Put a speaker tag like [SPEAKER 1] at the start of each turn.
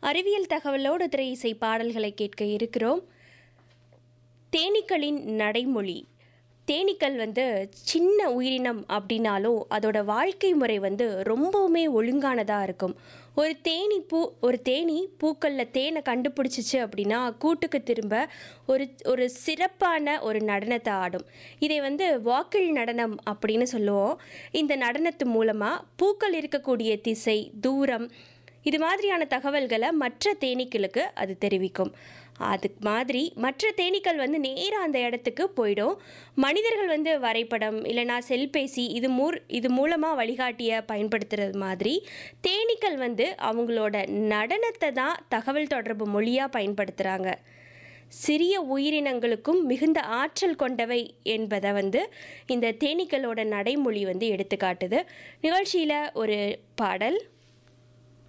[SPEAKER 1] அறிவியல் தகவலோடு திரை இசை பாடல்களை கேட்க இருக்கிறோம் தேனீக்களின் நடைமொழி தேனீக்கள் வந்து சின்ன உயிரினம் அப்படின்னாலும் அதோட வாழ்க்கை முறை வந்து ரொம்பவுமே ஒழுங்கானதாக இருக்கும் ஒரு தேனி பூ ஒரு தேனி பூக்களில் தேனை கண்டுபிடிச்சிச்சு அப்படின்னா கூட்டுக்கு திரும்ப ஒரு ஒரு சிறப்பான ஒரு நடனத்தை ஆடும் இதை வந்து வாக்கில் நடனம் அப்படின்னு சொல்லுவோம் இந்த நடனத்து மூலமாக பூக்கள் இருக்கக்கூடிய திசை தூரம் இது மாதிரியான தகவல்களை மற்ற தேனீக்களுக்கு அது தெரிவிக்கும் அது மாதிரி மற்ற தேனீக்கள் வந்து நேராக அந்த இடத்துக்கு போயிடும் மனிதர்கள் வந்து வரைபடம் இல்லைனா செல்பேசி இது மூர் இது மூலமாக வழிகாட்டியை பயன்படுத்துறது மாதிரி தேனீக்கள் வந்து அவங்களோட நடனத்தை தான் தகவல் தொடர்பு மொழியாக பயன்படுத்துகிறாங்க சிறிய உயிரினங்களுக்கும் மிகுந்த ஆற்றல் கொண்டவை என்பதை வந்து இந்த தேனீக்களோட நடைமொழி வந்து எடுத்துக்காட்டுது நிகழ்ச்சியில் ஒரு பாடல்